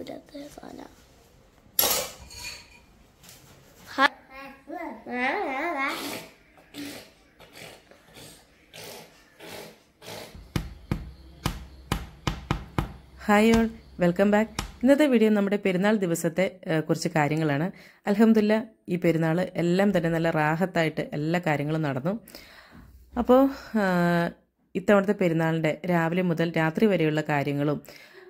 ഇല്ലാത്ത സാധനം hi all welcome back ഇന്നത്തെ വീഡിയോ നമ്മുടെ പെരുന്നാൾ ദിവസത്തെ ഏഹ്, കുറച്ച് കാര്യങ്ങളാണ് അലഹമില്ല ഈ പെരുന്നാൾ എല്ലാം തന്നെ നല്ല റാഹത്തായിട്ട് എല്ലാ കാര്യങ്ങളും നടന്നു അപ്പോൾ ആഹ്, ഇത്തവണത്തെ പെരുന്നാളിൻ്റെ രാവിലെ മുതൽ രാത്രി വരെയുള്ള കാര്യങ്ങളും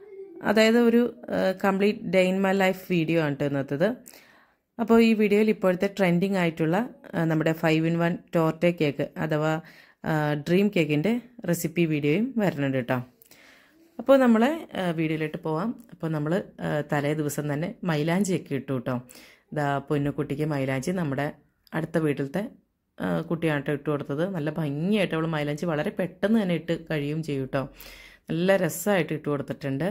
അതായത് ഒരു complete day in my life video ആണ് ട്ടോ ഇന്നത്തത് അപ്പോൾ ഈ വീഡിയോയിൽ ഇപ്പോഴത്തെ ട്രെൻഡിങ് ആയിട്ടുള്ള ആ, നമ്മുടെ five in one torte cake അഥവാ ഡ്രീം കേക്കിൻ്റെ റെസിപ്പി വീഡിയോയും വരുന്നുണ്ട് കേട്ടോ അപ്പോൾ നമ്മൾ വീഡിയോയിലോട്ട് പോവാം അപ്പോൾ നമ്മൾ തലേ ദിവസം തന്നെ മൈലാഞ്ചിയൊക്കെ ഇട്ടു കേട്ടോ ദാ പൊന്നുകുട്ടിക്ക് മൈലാഞ്ചി നമ്മുടെ അടുത്ത വീട്ടിലത്തെ ആ, കുട്ടിയാണ് ട്ടോ ഇട്ട് കൊടുത്തത് നല്ല ഭംഗിയായിട്ട് അവൾ മൈലാഞ്ചി വളരെ പെട്ടെന്ന് തന്നെ ഇട്ട് കഴിയും ചെയ്യും കേട്ടോ നല്ല രസമായിട്ട് ഇട്ട് കൊടുത്തിട്ടുണ്ട്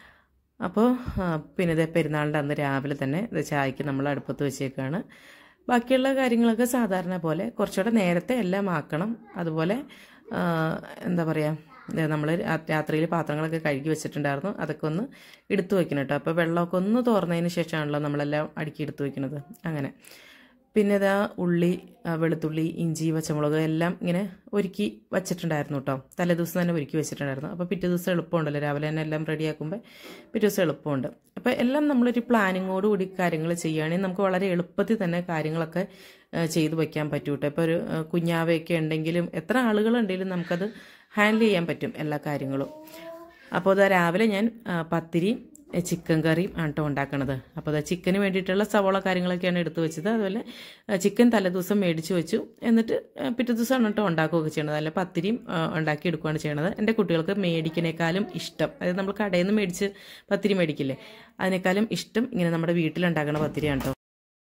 അപ്പോൾ ആ, പിന്നെ ഇതേ പെരുന്നാളിൻ്റെ അന്ന് രാവിലെ തന്നെ ഇത് ചായക്ക് നമ്മൾ അടുപ്പത്ത് വെച്ചേക്കാണ് ബാക്കിയുള്ള കാര്യങ്ങളൊക്കെ സാധാരണ പോലെ കുറച്ചുകൂടെ നേരത്തെ എല്ലാം ആക്കണം അതുപോലെ ആ, എന്താ പറയുക നമ്മൾ രാത്രിയിൽ പാത്രങ്ങളൊക്കെ കഴുകി വെച്ചിട്ടുണ്ടായിരുന്നു അതൊക്കെ ഒന്ന് എടുത്തു വെക്കണം കേട്ടോ അപ്പോൾ വെള്ളമൊക്കെ ഒന്ന് തോർന്നതിന് ശേഷമാണല്ലോ നമ്മളെല്ലാം അടുക്കി എടുത്തു വെക്കുന്നത് അങ്ങനെ പിന്നെ ഇതാ ഉള്ളി ആ, വെളുത്തുള്ളി ഇഞ്ചി പച്ചമുളക് എല്ലാം ഇങ്ങനെ ഒരുക്കി വച്ചിട്ടുണ്ടായിരുന്നു കേട്ടോ തലേ ദിവസം തന്നെ ഒരുക്കി വെച്ചിട്ടുണ്ടായിരുന്നു അപ്പോൾ പിറ്റേ ദിവസം എളുപ്പമുണ്ടല്ലോ രാവിലെ തന്നെ എല്ലാം റെഡിയാക്കുമ്പോൾ പിറ്റേ ദിവസം എളുപ്പമുണ്ട് അപ്പോൾ എല്ലാം നമ്മളൊരു പ്ലാനിങ്ങോട് കൂടി കാര്യങ്ങൾ ചെയ്യുകയാണെങ്കിൽ നമുക്ക് വളരെ എളുപ്പത്തിൽ തന്നെ കാര്യങ്ങളൊക്കെ ആ, ചെയ്തു വയ്ക്കാൻ പറ്റും കേട്ടോ ഇപ്പോൾ ഒരു ആ, കുഞ്ഞാവയൊക്കെ ഉണ്ടെങ്കിലും എത്ര ആളുകളുണ്ടെങ്കിലും നമുക്കത് ഹാൻഡിൽ ചെയ്യാൻ പറ്റും എല്ലാ കാര്യങ്ങളും അപ്പോൾ ഇതാ രാവിലെ ഞാൻ ആ, പത്തിരിയും എ, ചിക്കൻ കറിയും ആണ് കേട്ടോ ഉണ്ടാക്കണത് അപ്പോൾ അത് ചിക്കന് വേണ്ടിയിട്ടുള്ള സവോള കാര്യങ്ങളൊക്കെയാണ് എടുത്തു വെച്ചത് അതുപോലെ ആ, ചിക്കൻ തലേദിവസം മേടിച്ച് വെച്ചു എന്നിട്ട് ആ, പിറ്റേ ദിവസമാണ് കേട്ടോ ഉണ്ടാക്കുകയൊക്കെ ചെയ്യണത് അല്ല പത്തിരിയും ആ, ഉണ്ടാക്കി എടുക്കുകയാണ് ചെയ്യണത് എൻ്റെ കുട്ടികൾക്ക് മേടിക്കണേക്കാളും ഇഷ്ടം അതായത് നമ്മൾ കടയിൽ നിന്ന് മേടിച്ച് പത്തിരി മേടിക്കില്ലേ അതിനേക്കാളും ഇഷ്ടം ഇങ്ങനെ നമ്മുടെ വീട്ടിലുണ്ടാക്കണ പത്തിരിയാണ് കേട്ടോ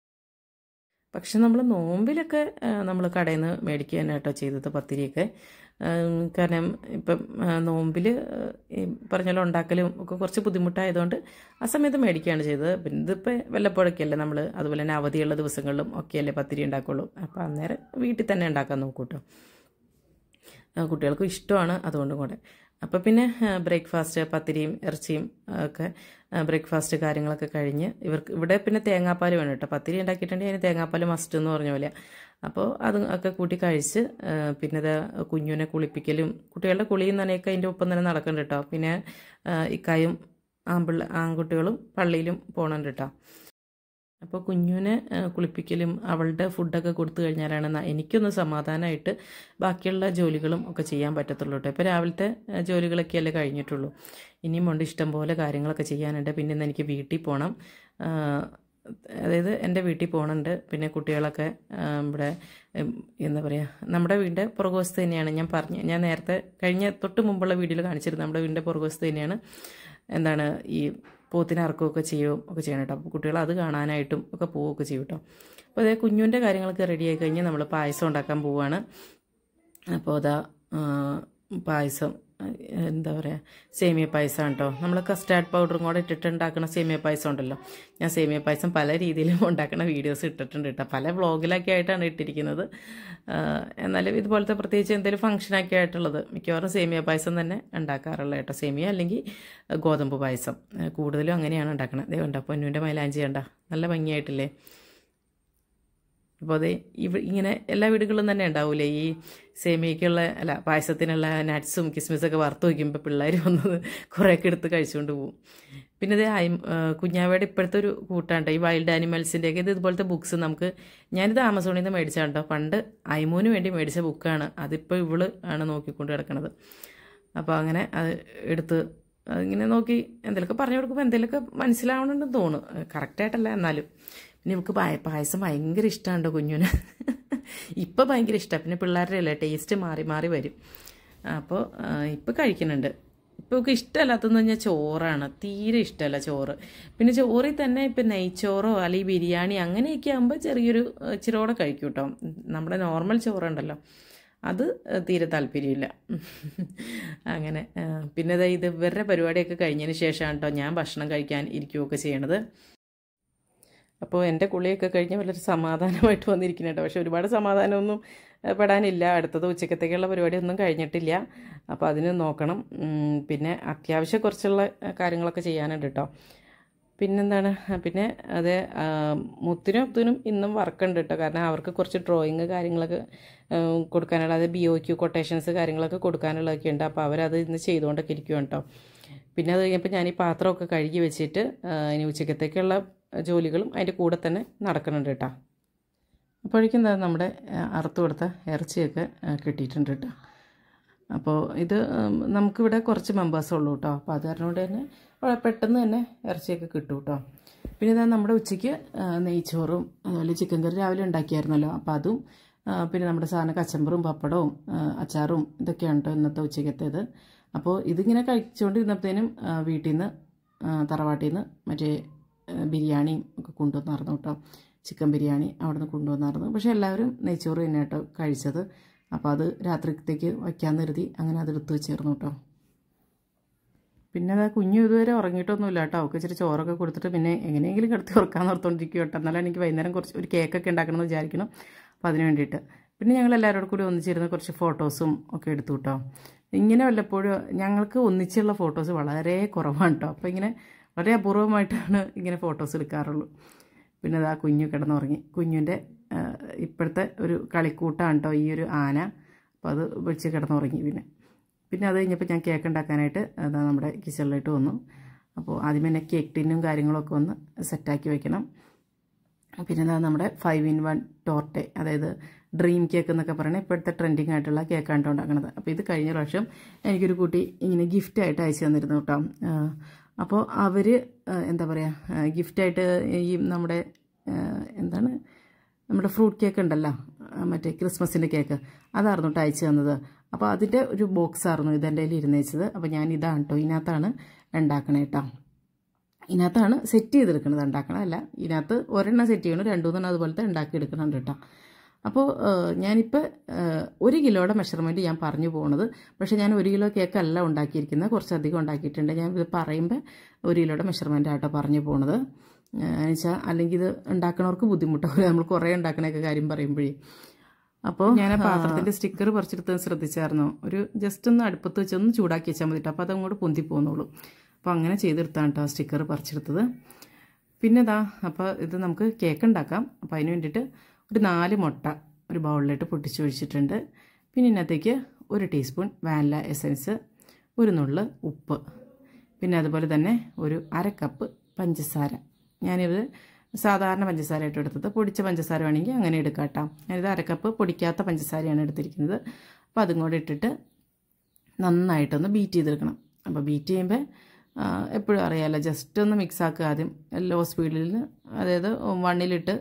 പക്ഷെ നമ്മൾ നോമ്പിലൊക്കെ നമ്മൾ കടയിൽ നിന്ന് മേടിക്കുക തന്നെ കേട്ടോ ചെയ്തത് പത്തിരിയൊക്കെ ഉം, കാരണം ഇപ്പം നോമ്പിൽ ഈ പറഞ്ഞല്ലോ ഉണ്ടാക്കലും ഒക്കെ കുറച്ച് ബുദ്ധിമുട്ടായതുകൊണ്ട് ആ സമയത്ത് മേടിക്കുകയാണ് ചെയ്തത് പിന്നെ ഇതിപ്പോൾ വല്ലപ്പോഴൊക്കെയല്ലേ നമ്മൾ അതുപോലെ തന്നെ അവധിയുള്ള ദിവസങ്ങളിലും ഒക്കെയല്ലേ പത്തിരി ഉണ്ടാക്കുള്ളൂ അപ്പോൾ അന്നേരം വീട്ടിൽ തന്നെ ഉണ്ടാക്കാൻ നോക്കൂ കേട്ടോ ആ, കുട്ടികൾക്കും ഇഷ്ടമാണ് അതുകൊണ്ടും കൂടെ അപ്പോൾ പിന്നെ ബ്രേക്ക്ഫാസ്റ്റ് പത്തിരിയും ഇറച്ചിയും ആ, ഒക്കെ ബ്രേക്ക്ഫാസ്റ്റ് കാര്യങ്ങളൊക്കെ കഴിഞ്ഞ് ഇവർക്ക് ഇവിടെ പിന്നെ തേങ്ങാപ്പാൽ വേണം കേട്ടോ പത്തിരി ഉണ്ടാക്കിയിട്ടുണ്ടെങ്കിൽ അതിന് തേങ്ങാപ്പാൽ മസ്റ്റ് എന്ന് പറഞ്ഞ പോലെ അപ്പോൾ അത് ഒക്കെ കൂട്ടി കഴിച്ച് ആ, പിന്നെ ഇത് കുഞ്ഞുവിനെ കുളിപ്പിക്കലും കുട്ടികളുടെ കുളിയും നനയൊക്കെ അതിൻ്റെ ഒപ്പം തന്നെ നടക്കുന്നുണ്ട് കേട്ടോ പിന്നെ ആ, ഇക്കായും ആൺപിള്ള ആൺകുട്ടികളും പള്ളിയിലും പോകണുണ്ട് കേട്ടോ അപ്പോൾ കുഞ്ഞുവിനെ ആ, കുളിപ്പിക്കലും അവളുടെ ഫുഡൊക്കെ കൊടുത്തു കഴിഞ്ഞാലാണ് ന- എനിക്കൊന്ന് സമാധാനമായിട്ട് ബാക്കിയുള്ള ജോലികളും ഒക്കെ ചെയ്യാൻ പറ്റത്തുള്ളൂ കേട്ടോ ഇപ്പോൾ രാവിലത്തെ ആ, ജോലികളൊക്കെയല്ലേ കഴിഞ്ഞിട്ടുള്ളൂ ഇനിയും ഉണ്ട് ഇഷ്ടംപോലെ കാര്യങ്ങളൊക്കെ ചെയ്യാനുണ്ട് പിന്നെ ഇന്ന് എനിക്ക് വീട്ടിൽ പോകണം ആ, അതായത് എൻ്റെ വീട്ടിൽ പോകണുണ്ട് പിന്നെ കുട്ടികളൊക്കെ ആ, ഇവിടെ ഉം, എന്താ പറയുക നമ്മുടെ വീടിൻ്റെ പുറകുവശത്ത് തന്നെയാണ് ഞാൻ പറഞ്ഞ ഞാൻ നേരത്തെ കഴിഞ്ഞ തൊട്ട് മുമ്പുള്ള വീഡിയോയിൽ കാണിച്ചിരുന്നു നമ്മുടെ വീടിൻ്റെ പുറകുവശത്ത് തന്നെയാണ് എന്താണ് ഈ പോത്തിനെ ഇറക്കുകയൊക്കെ ചെയ്യുകയും ഒക്കെ ചെയ്യണം കേട്ടോ അപ്പോൾ കുട്ടികൾ അത് കാണാനായിട്ടും ഒക്കെ പോവുകയൊക്കെ ചെയ്യും കേട്ടോ അപ്പോൾ അതേ കുഞ്ഞുവിൻ്റെ കാര്യങ്ങളൊക്കെ റെഡി ആയി കഴിഞ്ഞാൽ നമ്മൾ പായസം ഉണ്ടാക്കാൻ പോവുകയാണ് അപ്പോൾ അതാ ആ, പായസം ആ, എന്താ പറയുക സേമിയ പായസമാണ് കേട്ടോ നമ്മൾ കസ്റ്റാർഡ് പൗഡറും കൂടെ ഇട്ടിട്ട് ഉണ്ടാക്കുന്ന സേമിയ പായസം ഉണ്ടല്ലോ ഞാൻ സേമിയ പായസം പല രീതിയിലും ഉണ്ടാക്കുന്ന വീഡിയോസ് ഇട്ടിട്ടുണ്ട് കേട്ടോ പല വ്ളോഗിലൊക്കെ ആയിട്ടാണ് ഇട്ടിരിക്കുന്നത് ആ, എന്നാലും ഇതുപോലത്തെ പ്രത്യേകിച്ച് എന്തെങ്കിലും ഫംഗ്ഷനൊക്കെ ആയിട്ടുള്ളത് മിക്കവാറും സേമിയ പായസം തന്നെ ഉണ്ടാക്കാറുള്ളത് കേട്ടോ സേമിയ അല്ലെങ്കിൽ ഗോതമ്പ് പായസം ആ, കൂടുതലും അങ്ങനെയാണ് ഉണ്ടാക്കുന്നത് ദേ ഉണ്ടോ പൊന്നുവിൻ്റെ മൈലാഞ്ചി കണ്ട നല്ല ഭംഗിയായിട്ടില്ലേ അപ്പോൾ അതെ ഇവ ഇങ്ങനെ എല്ലാ വീടുകളിലും തന്നെ ഉണ്ടാവൂലേ ഈ സേമിയയ്ക്കുള്ള അല്ല പായസത്തിനുള്ള നട്ട്സും കിസ്മിസൊക്കെ വറുത്ത് വയ്ക്കുമ്പോൾ പിള്ളേർ വന്നത് കുറേയൊക്കെ എടുത്ത് കഴിച്ചുകൊണ്ട് പോകും പിന്നെ ഇത് ഐ കുഞ്ഞാവയുടെ ഇപ്പോഴത്തെ ഒരു കൂട്ടാണ്ട് ഈ വൈൽഡ് ആനിമൽസിൻ്റെയൊക്കെ ഇത് ഇതുപോലത്തെ ബുക്സ് നമുക്ക് ഞാനിത് ആമസോണിൽ നിന്ന് മേടിച്ചാണ്ടോ പണ്ട് ഐമോന് വേണ്ടി മേടിച്ച ബുക്കാണ് അതിപ്പോൾ ഇവള് ആണ് നോക്കിക്കൊണ്ട് കിടക്കണത് അപ്പോൾ അങ്ങനെ അത് എടുത്ത് ഇങ്ങനെ നോക്കി എന്തെങ്കിലുമൊക്കെ പറഞ്ഞു കൊടുക്കുമ്പോൾ എന്തെങ്കിലുമൊക്കെ മനസ്സിലാവണമെന്ന് തോന്നും കറക്റ്റായിട്ടല്ല എന്നാലും പിന്നെ ഇവൾക്ക് പായ പായസം ഭയങ്കര ഇഷ്ടമാണ് കുഞ്ഞുന് ഇപ്പം ഭയങ്കര ഇഷ്ടമാണ് പിന്നെ പിള്ളേരുടെ അല്ലേ ടേസ്റ്റ് മാറി മാറി വരും അപ്പോൾ ഇപ്പം കഴിക്കുന്നുണ്ട് ഇപ്പോൾ ഇവൾക്ക് ഇഷ്ടമല്ലാത്തതെന്ന് പറഞ്ഞാൽ ചോറാണ് തീരെ ഇഷ്ടമല്ല ചോറ് പിന്നെ ചോറിൽ തന്നെ ഇപ്പം നെയ്ച്ചോറോ അല്ലെങ്കിൽ ബിരിയാണി അങ്ങനെയൊക്കെ ആകുമ്പോൾ ചെറിയൊരു ഏഹ്, ഇച്ചിരിയോടെ കഴിക്കും കേട്ടോ നമ്മുടെ നോർമൽ ചോറുണ്ടല്ലോ അത് തീരെ താല്പര്യമില്ല അങ്ങനെ ആ, പിന്നെ ദേ ഇത് ഇവരുടെ പരിപാടിയൊക്കെ കഴിഞ്ഞതിന് ശേഷമാണ് കേട്ടോ ഞാൻ ഭക്ഷണം കഴിക്കാൻ ഇരിക്കുകയൊക്കെ ചെയ്യണത് അപ്പോൾ എൻ്റെ കുളിയൊക്കെ കഴിഞ്ഞ് വളരെ സമാധാനമായിട്ട് വന്നിരിക്കുന്നുണ്ട് പക്ഷെ ഒരുപാട് സമാധാനമൊന്നും ഏഹ്, പെടാനില്ല അടുത്തത് ഉച്ചക്കത്തേക്കുള്ള പരിപാടിയൊന്നും കഴിഞ്ഞിട്ടില്ല അപ്പോൾ അതിന് നോക്കണം ഉം, പിന്നെ അത്യാവശ്യം കുറച്ചുള്ള ഏഹ്, കാര്യങ്ങളൊക്കെ ചെയ്യാനുണ്ട് കേട്ടോ പിന്നെന്താണ് പിന്നെ അത് മുത്തിനും ഒത്തിനും ഇന്നും വർക്കുണ്ട് കേട്ടോ കാരണം അവർക്ക് കുറച്ച് ഡ്രോയിങ് കാര്യങ്ങളൊക്കെ കൊടുക്കാനുള്ള അത് ബി ഒ ക്യു കൊട്ടേഷൻസ് കാര്യങ്ങളൊക്കെ കൊടുക്കാനുള്ളതൊക്കെ ഉണ്ട് അപ്പോൾ അവരത് ഇന്ന് ചെയ്തുകൊണ്ടൊക്കെ ഇരിക്കും കേട്ടോ പിന്നെ അത് കഴിഞ്ഞപ്പോൾ ഞാൻ ഈ പാത്രമൊക്കെ കഴുകി വെച്ചിട്ട് ഇനി ഉച്ചക്കത്തേക്കുള്ള ജോലികളും അതിൻ്റെ കൂടെ തന്നെ നടക്കുന്നുണ്ട് കേട്ടോ അപ്പോഴേക്കും എന്താ നമ്മുടെ അറുത്ത് കൊടുത്ത ഇറച്ചിയൊക്കെ കിട്ടിയിട്ടുണ്ട് കേട്ടോ അപ്പോൾ ഇത് നമുക്കിവിടെ കുറച്ച് മെമ്പേഴ്സേ ഉള്ളൂ കേട്ടോ അപ്പോൾ അത് കാരണം കൊണ്ട് തന്നെ പെട്ടെന്ന് തന്നെ ഇറച്ചിയൊക്കെ കിട്ടും കേട്ടോ പിന്നെ ഇതാ നമ്മുടെ ഉച്ചയ്ക്ക് നെയ്ച്ചോറും അതുപോലെ ചിക്കൻ കറി രാവിലെ ഉണ്ടാക്കിയായിരുന്നല്ലോ അപ്പോൾ അതും പിന്നെ നമ്മുടെ സാധനം കച്ചമ്പറും പപ്പടവും അച്ചാറും ഇതൊക്കെയാണ് കേട്ടോ ഇന്നത്തെ ഉച്ചയ്ക്കത്തേത് അപ്പോൾ ഇതിങ്ങനെ കഴിച്ചുകൊണ്ടിരുന്നപ്പോഴത്തേനും വീട്ടിൽ നിന്ന് തറവാട്ടിൽ നിന്ന് മറ്റേ ബിരിയാണിയും ഒക്കെ കൊണ്ടുവന്നായിരുന്നു കേട്ടോ ചിക്കൻ ബിരിയാണി അവിടെ നിന്ന് കൊണ്ടുവന്നായിരുന്നു പക്ഷേ എല്ലാവരും നെയ്ച്ചോറ് തന്നെ കേട്ടോ കഴിച്ചത് അപ്പോൾ അത് രാത്രിത്തേക്ക് വയ്ക്കാമെന്ന് കരുതി അങ്ങനെ അത് എടുത്ത് വെച്ചിരുന്നു കേട്ടോ പിന്നെ അത് കുഞ്ഞു ഇതുവരെ ഉറങ്ങിയിട്ടൊന്നുമില്ല കേട്ടോ അവൾക്ക് ഇച്ചിരി ചോറൊക്കെ കൊടുത്തിട്ട് പിന്നെ എങ്ങനെയെങ്കിലും കിടത്തി ഉറക്കാൻ നിർത്തോണ്ടിരിക്കും കേട്ടോ എന്നാലും എനിക്ക് വൈകുന്നേരം കുറച്ച് ഒരു കേക്കൊക്കെ ഉണ്ടാക്കണമെന്ന് വിചാരിക്കണം അപ്പോൾ അതിന് വേണ്ടിയിട്ട് പിന്നെ ഞങ്ങൾ എല്ലാവരോടും കൂടി ഒന്നിച്ചിരുന്ന് കുറച്ച് ഫോട്ടോസും ഒക്കെ എടുത്തു കേട്ടോ ഇങ്ങനെ വല്ലപ്പോഴും ഞങ്ങൾക്ക് ഒന്നിച്ചുള്ള ഫോട്ടോസ് വളരെ കുറവാണ് കേട്ടോ അപ്പോൾ ഇങ്ങനെ വളരെ അപൂർവമായിട്ടാണ് ഇങ്ങനെ ഫോട്ടോസ് എടുക്കാറുള്ളൂ പിന്നെ അത് ആ കുഞ്ഞു കിടന്നുറങ്ങി കുഞ്ഞിൻ്റെ ഇപ്പോഴത്തെ ഒരു കളിക്കൂട്ടാണ് കേട്ടോ ഈ ഒരു ആന അപ്പോൾ അത് വെച്ച് കിടന്നുറങ്ങി പിന്നെ പിന്നെ അത് കഴിഞ്ഞപ്പോൾ ഞാൻ കേക്ക് ഉണ്ടാക്കാനായിട്ട് അതാ നമ്മുടെ കിച്ചണിലോട്ട് വന്നു അപ്പോൾ ആദ്യം തന്നെ കേക്ക് ടിന്നും കാര്യങ്ങളൊക്കെ ഒന്ന് സെറ്റാക്കി വെക്കണം പിന്നെ എന്താ നമ്മുടെ ഫൈവ് ഇൻ വൺ ടോർട്ടെ അതായത് ഡ്രീം കേക്ക് എന്നൊക്കെ പറയുന്നത് ഇപ്പോഴത്തെ ട്രെൻഡിങ് ആയിട്ടുള്ള കേക്കാണ് ഉണ്ടാക്കുന്നത് അപ്പോൾ ഇത് കഴിഞ്ഞ പ്രാവശ്യം എനിക്കൊരു കുട്ടി ഇങ്ങനെ ഗിഫ്റ്റായിട്ട് അയച്ചു തന്നിരുന്നു കേട്ടോ അപ്പോൾ അവർ എന്താ പറയുക ഗിഫ്റ്റായിട്ട് ഈ നമ്മുടെ എന്താണ് നമ്മുടെ ഫ്രൂട്ട് കേക്ക് ഉണ്ടല്ലോ മറ്റേ ക്രിസ്മസിൻ്റെ കേക്ക് അതായിരുന്നു കേട്ടോ അയച്ചു തന്നത് അപ്പോൾ അതിൻ്റെ ഒരു ബോക്സ് ആയിരുന്നു ഇതെൻ്റെ കയ്യിൽ ഇരുന്ന് വെച്ചത് അപ്പോൾ ഞാൻ ഇതാണ് കേട്ടോ ഇതിനകത്താണ് ഉണ്ടാക്കണേ കേട്ടോ ഇതിനകത്താണ് സെറ്റ് ചെയ്തെടുക്കുന്നത് ഉണ്ടാക്കണമല്ല ഇതിനകത്ത് ഒരെണ്ണം സെറ്റ് ചെയ്യണം രണ്ടു മൂന്നെണ്ണം അതുപോലത്തെ ഉണ്ടാക്കിയെടുക്കണുണ്ട് കേട്ടോ അപ്പോൾ ഞാനിപ്പോൾ ഒരു കിലോയുടെ മെഷർമെൻറ്റ് ഞാൻ പറഞ്ഞു പോകുന്നത് പക്ഷേ ഞാൻ ഒരു കിലോ കേക്കല്ല ഉണ്ടാക്കിയിരിക്കുന്നത് കുറച്ചധികം ഉണ്ടാക്കിയിട്ടുണ്ട് ഞാൻ ഇത് പറയുമ്പോൾ ഒരു കിലോയുടെ മെഷർമെൻ്റ് ആട്ടോ പറഞ്ഞു പോകുന്നത് എന്നുവെച്ചാൽ അല്ലെങ്കിൽ ഇത് ഉണ്ടാക്കണവർക്ക് ബുദ്ധിമുട്ടാവില്ല നമ്മൾ കുറേ ഉണ്ടാക്കണൊക്കെ കാര്യം പറയുമ്പോഴേ അപ്പോൾ ഞാൻ ആ പാത്രത്തിൻ്റെ സ്റ്റിക്കർ പറിച്ചെടുത്ത് ശ്രദ്ധിച്ചായിരുന്നു ഒരു ജസ്റ്റ് ഒന്ന് അടുപ്പത്ത് വെച്ച് ഒന്ന് ചൂടാക്കി വെച്ചാൽ മതി അപ്പോൾ അതങ്ങോട്ട് പൊന്തി പോകുന്നുള്ളൂ അപ്പോൾ അങ്ങനെ ചെയ്തെടുത്താണ് കേട്ടോ സ്റ്റിക്കർ പറിച്ചെടുത്തത് പിന്നെ ഇതാ അപ്പോൾ ഇത് നമുക്ക് കേക്ക് ഉണ്ടാക്കാം അപ്പോൾ അതിന് വേണ്ടിയിട്ട് ഒരു നാല് മുട്ട ഒരു ബൗളിലിട്ട് പൊട്ടിച്ചൊഴിച്ചിട്ടുണ്ട് പിന്നെ ഇതിനകത്തേക്ക് ഒരു ടീസ്പൂൺ വാനില എസൻസ് ഒരു നുള്ള് ഉപ്പ് പിന്നെ അതുപോലെ തന്നെ ഒരു അര കപ്പ് പഞ്ചസാര ഞാനിത് സാധാരണ പഞ്ചസാരയായിട്ട് എടുത്തത് പൊടിച്ച പഞ്ചസാര വേണമെങ്കിൽ അങ്ങനെ എടുക്കാം കേട്ടോ ഞാനിത് അരക്കപ്പ് പൊടിക്കാത്ത പഞ്ചസാരയാണ് എടുത്തിരിക്കുന്നത് അപ്പോൾ അതും കൂടെ ഇട്ടിട്ട് നന്നായിട്ടൊന്ന് ബീറ്റ് ചെയ്തെടുക്കണം അപ്പോൾ ബീറ്റ് ചെയ്യുമ്പോൾ എപ്പോഴും അറിയാമല്ലോ ജസ്റ്റ് ഒന്ന് മിക്സ് ആക്കുക ആദ്യം ലോ സ്പീഡിൽ അതായത് വണ്ണിലിട്ട്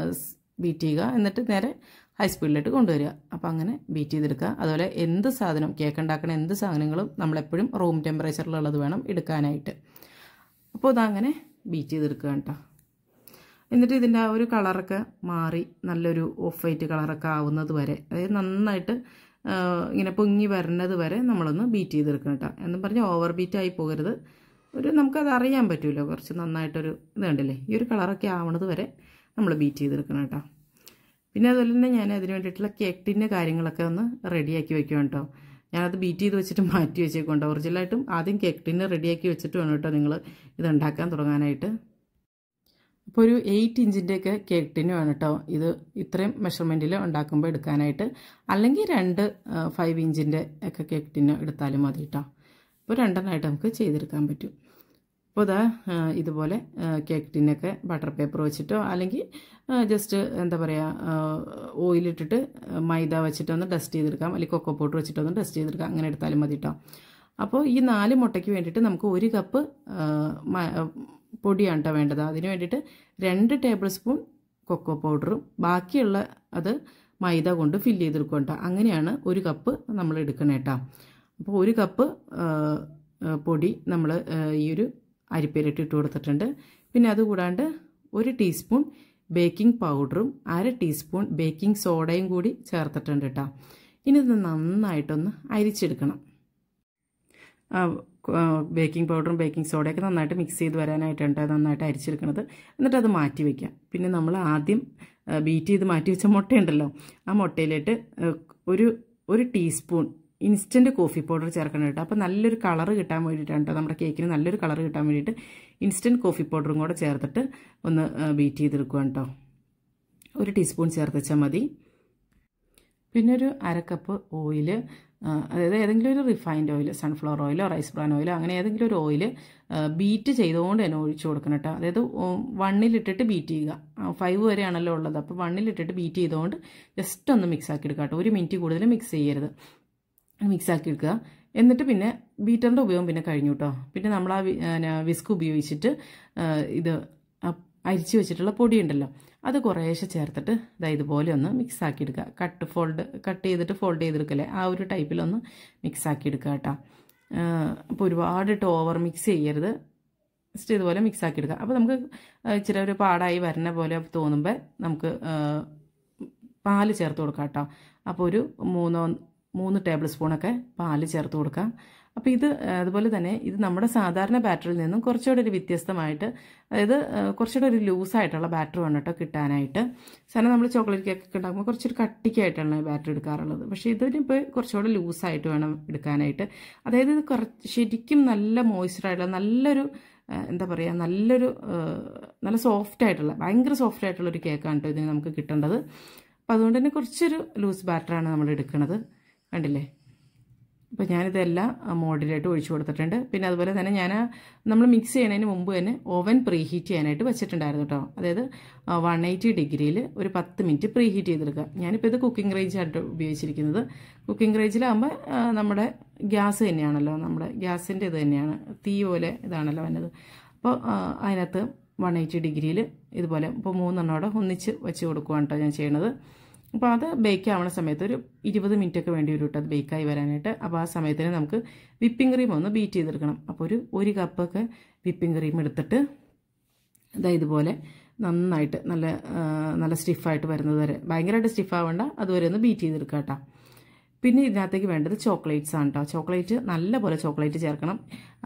ബീറ്റ് ചെയ്യുക എന്നിട്ട് നേരെ ഹൈ സ്പീഡിലിട്ട് കൊണ്ടുവരിക അപ്പോൾ അങ്ങനെ ബീറ്റ് ചെയ്തെടുക്കുക അതുപോലെ എന്ത് സാധനം കേക്ക് ഉണ്ടാക്കണ എന്ത് സാധനങ്ങളും നമ്മളെപ്പോഴും റൂം ടെമ്പറേച്ചറിലുള്ളത് വേണം എടുക്കാനായിട്ട് അപ്പോൾ ഇതങ്ങനെ ബീറ്റ് ചെയ്തെടുക്കുക കേട്ടോ എന്നിട്ട് ഇതിൻ്റെ ആ ഒരു കളറൊക്കെ മാറി നല്ലൊരു ഓഫ് വൈറ്റ് കളറൊക്കെ ആവുന്നത് വരെ അതായത് നന്നായിട്ട് ഇങ്ങനെ പൊങ്ങി വരുന്നത് വരെ നമ്മളൊന്ന് ബീറ്റ് ചെയ്തെടുക്കണം കേട്ടോ എന്നും പറഞ്ഞ് ഓവർ ബീറ്റ് ആയി പോകരുത് ഒരു നമുക്കത് അറിയാൻ പറ്റുമല്ലോ കുറച്ച് നന്നായിട്ടൊരു ഇത് കണ്ടില്ലേ ഈ ഒരു കളറൊക്കെ ആവണത് വരെ നമ്മൾ ബീറ്റ് ചെയ്തെടുക്കണം കേട്ടോ പിന്നെ അതുപോലെ തന്നെ ഞാൻ അതിന് വേണ്ടിയിട്ടുള്ള കേക്ക് ടിൻ്റെ കാര്യങ്ങളൊക്കെ ഒന്ന് റെഡിയാക്കി വെക്കും കേട്ടോ ഞാനത് ബീറ്റ് ചെയ്ത് വെച്ചിട്ട് മാറ്റി വെച്ചേക്കുണ്ട് ഒറിജിനലായിട്ടും ആദ്യം കേക്ക് ടിന്ന് റെഡിയാക്കി വെച്ചിട്ട് വേണം കേട്ടോ നിങ്ങൾ ഇത് ഉണ്ടാക്കാൻ തുടങ്ങാനായിട്ട് അപ്പോൾ ഒരു എയ്റ്റ് ഇഞ്ചിൻ്റെയൊക്കെ കേക്ക് ടിന് വേണം കേട്ടോ ഇത് ഇത്രയും മെഷർമെൻറ്റിൽ ഉണ്ടാക്കുമ്പോൾ എടുക്കാനായിട്ട് അല്ലെങ്കിൽ രണ്ട് ഫൈവ് ഇഞ്ചിൻ്റെ ഒക്കെ കേക്ക് ടിന് എടുത്താലും മതി കേട്ടോ അപ്പോൾ രണ്ടെണ്ണമായിട്ട് നമുക്ക് ചെയ്തെടുക്കാൻ പറ്റും അപ്പോൾ ഇതാ ഇതുപോലെ കേക്ക് ടിന്നൊക്കെ ബട്ടർ പേപ്പർ വെച്ചിട്ടോ അല്ലെങ്കിൽ ജസ്റ്റ് എന്താ പറയുക ഓയിലിട്ടിട്ട് മൈദ വെച്ചിട്ടൊന്ന് ഡസ്റ്റ് ചെയ്തെടുക്കാം അല്ലെങ്കിൽ കൊക്കോ പൗഡർ വെച്ചിട്ടൊന്ന് ഡസ്റ്റ് ചെയ്തെടുക്കാം അങ്ങനെ എടുത്താലും മതി കേട്ടോ അപ്പോൾ ഈ നാല് മുട്ടയ്ക്ക് വേണ്ടിയിട്ട് നമുക്ക് ഒരു കപ്പ് പൊടിയാണ് കേട്ടോ വേണ്ടത് അതിന് വേണ്ടിയിട്ട് രണ്ട് ടേബിൾ സ്പൂൺ കൊക്കോ പൗഡറും ബാക്കിയുള്ള അത് മൈദ കൊണ്ട് ഫില്ല് ചെയ്തെടുക്കും കേട്ടോ അങ്ങനെയാണ് ഒരു കപ്പ് നമ്മൾ എടുക്കണേ കേട്ടോ അപ്പോൾ ഒരു കപ്പ് പൊടി നമ്മൾ ഈ ഒരു അരിപ്പയിലിട്ട് ഇട്ട് കൊടുത്തിട്ടുണ്ട് പിന്നെ അതുകൂടാണ്ട് ഒരു ടീസ്പൂൺ ബേക്കിംഗ് പൗഡറും അര ടീസ്പൂൺ ബേക്കിംഗ് സോഡയും കൂടി ചേർത്തിട്ടുണ്ട് കേട്ടോ ഇനി ഇത് നന്നായിട്ടൊന്ന് അരിച്ചെടുക്കണം ബേക്കിംഗ് പൗഡറും ബേക്കിംഗ് സോഡയൊക്കെ നന്നായിട്ട് മിക്സ് ചെയ്ത് വരാനായിട്ടുണ്ട് നന്നായിട്ട് അരിച്ചെടുക്കുന്നത് എന്നിട്ട് അത് മാറ്റി വയ്ക്കാം പിന്നെ നമ്മൾ ആദ്യം ബീറ്റ് ചെയ്ത് മാറ്റി വെച്ച മുട്ടയുണ്ടല്ലോ ആ മുട്ടയിലിട്ട് ഒരു ഒരു ടീസ്പൂൺ ഇൻസ്റ്റൻറ്റ് കോഫി പൗഡർ ചേർക്കണം കേട്ടോ അപ്പോൾ നല്ലൊരു കളർ കിട്ടാൻ വേണ്ടിയിട്ടാണ് കേട്ടോ നമ്മുടെ കേക്കിന് നല്ലൊരു കളർ കിട്ടാൻ വേണ്ടിയിട്ട് ഇൻസ്റ്റൻറ്റ് കോഫി പൗഡറും കൂടെ ചേർത്തിട്ട് ഒന്ന് ബീറ്റ് ചെയ്തെടുക്കുക കേട്ടോ ഒരു ടീസ്പൂൺ ചേർത്ത് വെച്ചാൽ മതി പിന്നെ ഒരു അര കപ്പ് ഓയിൽ അതായത് ഏതെങ്കിലും ഒരു റിഫൈൻഡ് ഓയിൽ സൺഫ്ലവർ ഓയിലോ റൈസ് ബ്രാൻ ഓയിലോ അങ്ങനെ ഏതെങ്കിലും ഒരു ഓയിൽ ബീറ്റ് ചെയ്തുകൊണ്ട് തന്നെ ഒഴിച്ചു കൊടുക്കണം കേട്ടോ അതായത് വണ്ണിലിട്ടിട്ട് ബീറ്റ് ചെയ്യുക ഫൈവ് വരെയാണല്ലോ ഉള്ളത് അപ്പോൾ വണ്ണിലിട്ടിട്ട് ബീറ്റ് ചെയ്തുകൊണ്ട് ജസ്റ്റ് ഒന്ന് മിക്സ് ആക്കി എടുക്കുക കേട്ടോ ഒരു മിനിറ്റ് കൂടുതൽ മിക്സ് ചെയ്യരുത് മിക്സ് ആക്കി എടുക്കുക എന്നിട്ട് പിന്നെ ബീറ്ററിൻ്റെ ഉപയോഗം പിന്നെ കഴിഞ്ഞു കേട്ടോ പിന്നെ നമ്മൾ ആ വിസ്ക് ഉപയോഗിച്ചിട്ട് ഇത് അരിച്ച് വെച്ചിട്ടുള്ള പൊടി ഉണ്ടല്ലോ അത് കുറേശ്ശെ ചേർത്തിട്ട് ഇതാ ഇതുപോലെ ഒന്ന് മിക്സ് ആക്കി എടുക്കുക കട്ട് ഫോൾഡ് കട്ട് ചെയ്തിട്ട് ഫോൾഡ് ചെയ്തെടുക്കല്ലേ ആ ഒരു ടൈപ്പിലൊന്ന് മിക്സ് ആക്കി എടുക്കുക കേട്ടോ അപ്പോൾ ഒരുപാട് ഇട്ട് ഓവർ മിക്സ് ചെയ്യരുത് ജസ്റ്റ് ഇതുപോലെ മിക്സ് ആക്കി എടുക്കുക അപ്പോൾ നമുക്ക് ഇച്ചിരി ഒരു പാടായി വരുന്ന പോലെ തോന്നുമ്പോൾ നമുക്ക് പാല് ചേർത്ത് കൊടുക്കാം കേട്ടോ അപ്പോൾ ഒരു മൂന്നോ മൂന്ന് ടേബിൾ സ്പൂണൊക്കെ പാല് ചേർത്ത് കൊടുക്കാം അപ്പോൾ ഇത് അതുപോലെ തന്നെ ഇത് നമ്മുടെ സാധാരണ ബാറ്ററിൽ നിന്നും കുറച്ചുകൂടെ ഒരു വ്യത്യസ്തമായിട്ട് അതായത് കുറച്ചുകൂടെ ഒരു ലൂസായിട്ടുള്ള ബാറ്റർ വേണം കേട്ടോ കിട്ടാനായിട്ട് സാധനം നമ്മൾ ചോക്ലേറ്റ് കേക്ക് ഒക്കെ ഉണ്ടാക്കുമ്പോൾ കുറച്ചൊരു കട്ടിക്കായിട്ടാണ് ബാറ്റർ എടുക്കാറുള്ളത് പക്ഷേ ഇതിനിപ്പോൾ കുറച്ചുകൂടെ ലൂസായിട്ട് വേണം എടുക്കാനായിട്ട് അതായത് ഇത് കുറച്ച് ശരിക്കും നല്ല മോയ്സ്ചറായിട്ടുള്ള നല്ലൊരു എന്താ പറയുക നല്ലൊരു നല്ല സോഫ്റ്റ് ആയിട്ടുള്ള ഭയങ്കര സോഫ്റ്റ് ആയിട്ടുള്ള ഒരു കേക്കാണ് കേട്ടോ ഇതിന് നമുക്ക് കിട്ടേണ്ടത് അപ്പോൾ അതുകൊണ്ട് തന്നെ കുറച്ചൊരു ലൂസ് ബാറ്ററാണ് നമ്മൾ എടുക്കുന്നത് കണ്ടില്ലേ അപ്പോൾ ഞാനിതെല്ലാം മോഡിലായിട്ട് ഒഴിച്ചു കൊടുത്തിട്ടുണ്ട് പിന്നെ അതുപോലെ തന്നെ ഞാൻ നമ്മൾ മിക്സ് ചെയ്യുന്നതിന് മുമ്പ് തന്നെ ഓവൻ പ്രീ ഹീറ്റ് ചെയ്യാനായിട്ട് വെച്ചിട്ടുണ്ടായിരുന്നു കേട്ടോ അതായത് വൺ എയ്റ്റി ഡിഗ്രിയിൽ ഒരു പത്ത് മിനിറ്റ് പ്രീ ഹീറ്റ് ചെയ്തെടുക്കുക ഞാനിപ്പോൾ ഇത് കുക്കിംഗ് റേഞ്ചായിട്ട് ഉപയോഗിച്ചിരിക്കുന്നത് കുക്കിംഗ് റേഞ്ചിലാകുമ്പോൾ നമ്മുടെ ഗ്യാസ് തന്നെയാണല്ലോ നമ്മുടെ ഗ്യാസിൻ്റെ ഇത് തന്നെയാണ് തീ പോലെ ഇതാണല്ലോ വന്നത് അപ്പോൾ അതിനകത്ത് വൺ എയ്റ്റി ഡിഗ്രിയിൽ ഇതുപോലെ ഇപ്പോൾ മൂന്നെണ്ണോടെ ഒന്നിച്ച് വെച്ച് കൊടുക്കുകയാണ് കേട്ടോ ഞാൻ ചെയ്യണത് അപ്പോൾ അത് ബേക്ക് ആവുന്ന സമയത്ത് ഒരു ഇരുപത് മിനിറ്റ് ഒക്കെ വേണ്ടി വരും കേട്ടോ അത് ബേക്കായി വരാനായിട്ട് അപ്പോൾ ആ സമയത്തിന് നമുക്ക് വിപ്പിംഗ് ക്രീം ഒന്ന് ബീറ്റ് ചെയ്തെടുക്കണം അപ്പോൾ ഒരു ഒരു കപ്പൊക്കെ വിപ്പിംഗ് ക്രീം എടുത്തിട്ട് ഇതാ ഇതുപോലെ നന്നായിട്ട് നല്ല നല്ല സ്റ്റിഫായിട്ട് വരുന്നത് വരെ ഭയങ്കരമായിട്ട് സ്റ്റിഫ് ആവേണ്ട അതുവരെ ഒന്ന് ബീറ്റ് ചെയ്തെടുക്കുക കേട്ടോ പിന്നെ ഇതിനകത്തേക്ക് വേണ്ടത് ചോക്ലേറ്റ്സ് ആണ് കേട്ടോ ചോക്ലേറ്റ് നല്ല പോലെ ചോക്ലേറ്റ് ചേർക്കണം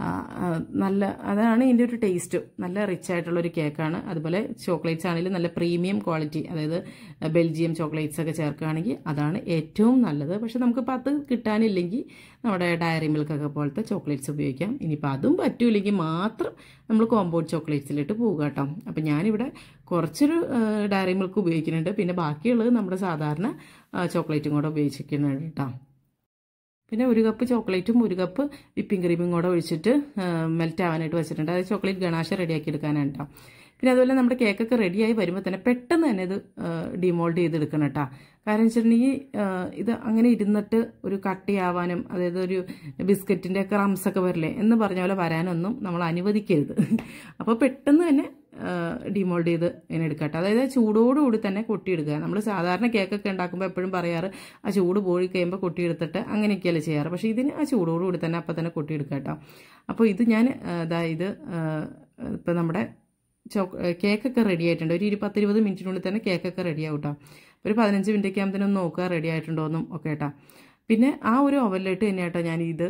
നല്ല അതാണ് ഇതിൻ്റെ ഒരു ടേസ്റ്റ് നല്ല റിച്ച് ആയിട്ടുള്ള ഒരു കേക്കാണ് അതുപോലെ ചോക്ലേറ്റ്സ് ആണെങ്കിലും നല്ല പ്രീമിയം ക്വാളിറ്റി അതായത് ബെൽജിയം ചോക്ലേറ്റ്സ് ഒക്കെ ചേർക്കുകയാണെങ്കിൽ അതാണ് ഏറ്റവും നല്ലത് പക്ഷെ നമുക്കിപ്പോൾ അത് കിട്ടാനില്ലെങ്കിൽ നമ്മുടെ ഡയറി മിൽക്കൊക്കെ പോലത്തെ ചോക്ലേറ്റ്സ് ഉപയോഗിക്കാം ഇനിയിപ്പോൾ അതും പറ്റൂല്ലെങ്കിൽ മാത്രം നമ്മൾ കോമ്പൗണ്ട് ചോക്ലേറ്റ്സിലിട്ട് പോവുക കേട്ടോ അപ്പം ഞാനിവിടെ കുറച്ചൊരു ഡയറി മിൽക്ക് ഉപയോഗിക്കുന്നുണ്ട് പിന്നെ ബാക്കിയുള്ളത് നമ്മുടെ സാധാരണ ചോക്ലേറ്റും കൂടെ ഉപയോഗിച്ചിരിക്കുന്നുണ്ട് കേട്ടോ പിന്നെ ഒരു കപ്പ് ചോക്ലേറ്റും ഒരു കപ്പ് വിപ്പിംഗ് ക്രീമും കൂടെ ഒഴിച്ചിട്ട് മെൽറ്റ് ആവാനായിട്ട് വെച്ചിട്ടുണ്ട് അതായത് ചോക്ലേറ്റ് ഗണാശ റെഡിയാക്കി എടുക്കാനാണ് കേട്ടോ പിന്നെ അതുപോലെ നമ്മുടെ കേക്കൊക്കെ റെഡിയായി വരുമ്പോൾ തന്നെ പെട്ടെന്ന് തന്നെ ഇത് ഡിമോൾഡ് ചെയ്തെടുക്കണം കേട്ടോ കാരണം വെച്ചിട്ടുണ്ടെങ്കിൽ ഇത് അങ്ങനെ ഇരുന്നിട്ട് ഒരു കട്ടിയാവാനും അതായത് ഒരു ബിസ്ക്കറ്റിൻ്റെ ക്രംസ് ഒക്കെ വരില്ലേ എന്ന് പറഞ്ഞ പോലെ വരാനൊന്നും നമ്മൾ അനുവദിക്കരുത് അപ്പോൾ പെട്ടെന്ന് തന്നെ ഡിമോൾഡ് ചെയ്ത് ഇങ്ങനെ എടുക്കട്ടെ അതായത് ചൂടോടുകൂടി തന്നെ കൊട്ടിയെടുക്കുക നമ്മൾ സാധാരണ കേക്കൊക്കെ ഉണ്ടാക്കുമ്പോൾ എപ്പോഴും പറയാറ് ആ ചൂട് പോയി കഴിയുമ്പോൾ കൊട്ടിയെടുത്തിട്ട് അങ്ങനെയൊക്കെയല്ലേ ചെയ്യാറ് പക്ഷേ ഇതിന് ആ ചൂടോടുകൂടി തന്നെ അപ്പം തന്നെ കൊട്ടിയെടുക്കുക കേട്ടോ അപ്പോൾ ഇത് ഞാൻ അതായത് ഇപ്പം നമ്മുടെ ചോ കേക്കൊക്കെ റെഡി ആയിട്ടുണ്ട് ഒരു ഇരു പത്തിരുപത് മിനിറ്റിനുള്ളിൽ തന്നെ കേക്കൊക്കെ റെഡി ആവും കേട്ടോ ഒരു പതിനഞ്ച് മിനിറ്റൊക്കെ ആകുമ്പോൾ ഒന്ന് നോക്കുക റെഡി ആയിട്ടുണ്ടോ എന്നും ഒക്കെ കേട്ടോ പിന്നെ ആ ഒരു ഓവനിലിട്ട് തന്നെയാട്ടോ ഞാൻ ഇത്